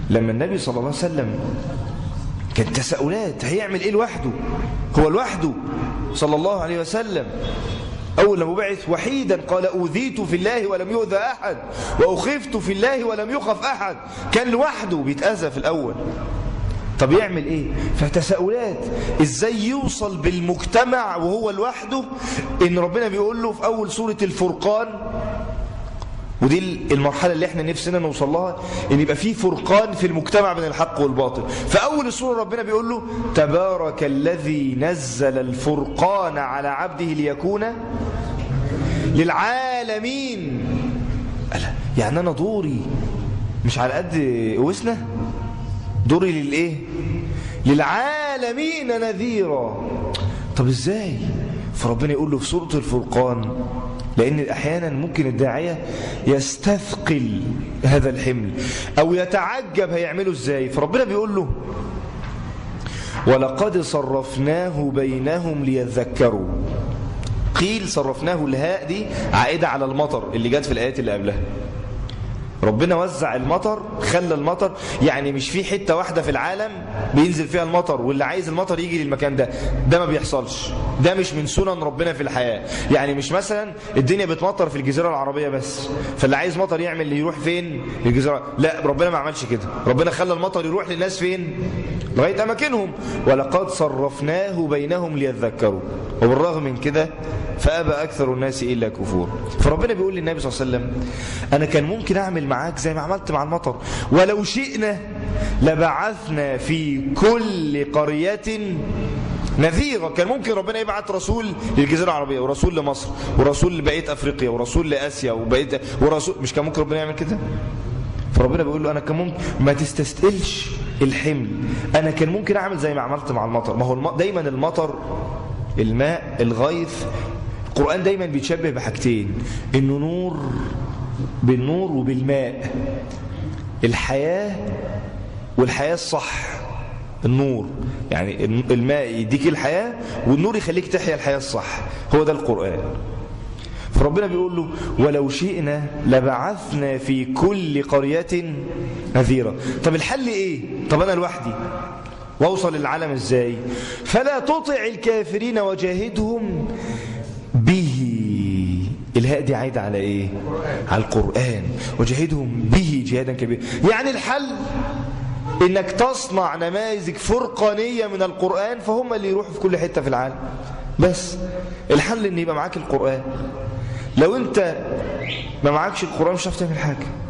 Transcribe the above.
لما النبي صلى الله عليه وسلم كانت تساؤلات هيعمل ايه لوحده هو لوحده صلى الله عليه وسلم أول لما بعث وحيدا قال أوذيت في الله ولم يؤذى أحد وأخفت في الله ولم يخف أحد كان لوحده بيتأذى في الأول طب يعمل ايه فتساؤلات ازاي يوصل بالمجتمع وهو لوحده ان ربنا بيقول له في اول سورة الفرقان ودي المرحلة اللي احنا نفسنا نوصل لها ان يبقى في فرقان في المجتمع بين الحق والباطل فاول السورة ربنا بيقول له تبارك الذي نزل الفرقان على عبده ليكون للعالمين ألا يعني انا دوري مش على قد وسنه دوري للايه للعالمين نذيرا طب ازاي فربنا يقول له في سورة الفرقان لأن أحيانا ممكن الداعية يستثقل هذا الحمل أو يتعجب هيعمله ازاي فربنا بيقول له ولقد صرفناه بينهم ليذكروا قيل صرفناه الهاء دي عائدة على المطر اللي جت في الآيات اللي قبلها ربنا وزع المطر خلى المطر يعني مش في حتة واحدة في العالم بينزل فيها المطر واللي عايز المطر يجي للمكان ده ده ما بيحصلش ده مش من سنن ربنا في الحياة يعني مش مثلا الدنيا بتمطر في الجزيرة العربية بس فاللي عايز مطر يعمل اللي يروح فين للجزيرة لا ربنا ما عملش كده ربنا خلى المطر يروح للناس فين لغاية أماكنهم ولقد صرفناه بينهم ليذكروا وبالرغم من كده فأبى أكثر الناس إلا كفور فربنا بيقول للنبي صلى الله عليه وسلم أنا كان ممكن أعمل معاك زي ما عملت مع المطر ولو شئنا لبعثنا في كل قرية نذيرا كان ممكن ربنا يبعت رسول للجزيرة العربية ورسول لمصر ورسول لبقية أفريقيا ورسول لآسيا وبقية ورسول مش كان ممكن ربنا يعمل كده فربنا بيقول له أنا كان ممكن ما تستثقلش الحمل أنا كان ممكن أعمل زي ما عملت مع المطر ما هو الم... دايما المطر الماء الغيث القرآن دايما بيتشبه بحاجتين انه نور بالنور وبالماء الحياة والحياة الصح النور يعني الماء يديك الحياة والنور يخليك تحيا الحياة الصح هو ده القرآن فربنا بيقول له ولو شئنا لبعثنا في كل قرية نذيرا طب الحل ايه طب انا لوحدي واوصل للعالم ازاي فلا تطع الكافرين وجاهدهم به الهاء دي عايدة على ايه على القرآن وجاهدهم به جهادا كبيرا يعني الحل انك تصنع نماذج فرقانية من القرآن فهم اللي يروحوا في كل حتة في العالم بس الحل ان يبقى معاك القرآن لو انت ما معكش القرآن مش هتعرف تعمل حاجة